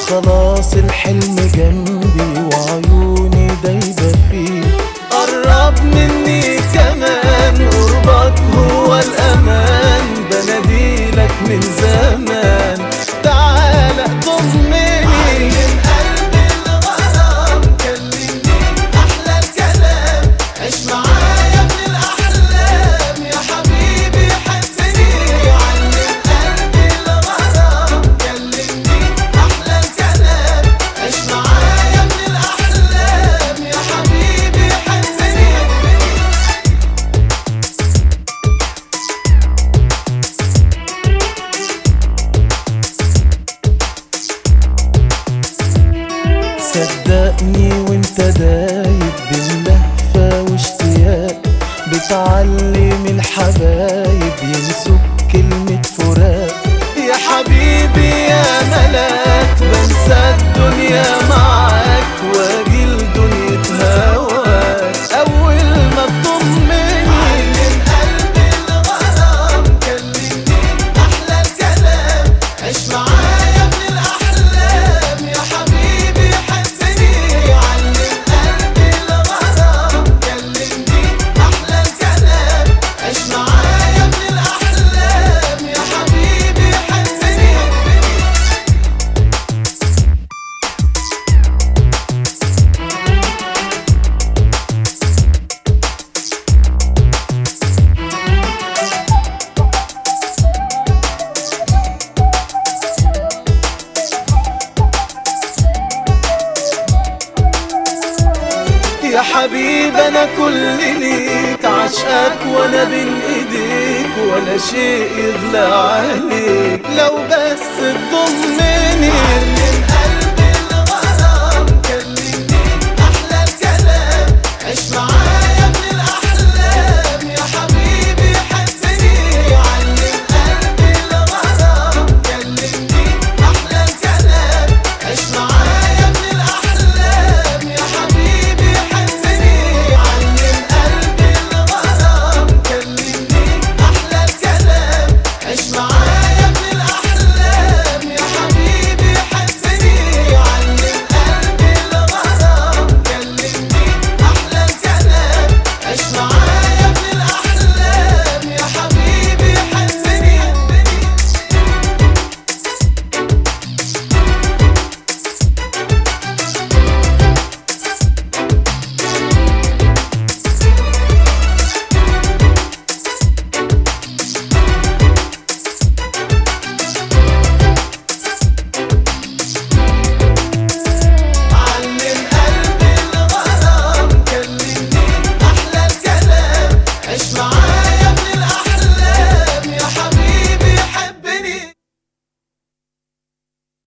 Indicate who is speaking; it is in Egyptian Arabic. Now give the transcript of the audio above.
Speaker 1: خلاص الحلم جنبي وعيوني دايبة فيه قرب مني كمان قربك هو الأمان بناديلك من زمان تعال طمني علم قلبي الغرام كلمني أحلى الكلام عيش معايا من الأحلام يا حبيبي حسني علم قلبي الغرام كلمني أحلى الكلام عيش معايا من الأحلام يا حبيبي حسني صدقني وانت دايب باللهفة واشتياق بتعلم الحبايب ينسوك كلمة فراق يا حبيبي يا ملاك بنسى الدنيا معاك واجي لدنيا هواك اول ما تضمني علم قلبي الغرام كلمني احلى الكلام عيش معايا من الاحلام يا حبيبي حسني علم قلبي الغرام كلمني احلى الكلام عيش معايا من الاحلام يا حبيبي حسني يا حبيب انا كل ليك عشقك وانا بين ايديك ولا شيء يغلى عليك لو بس تضمني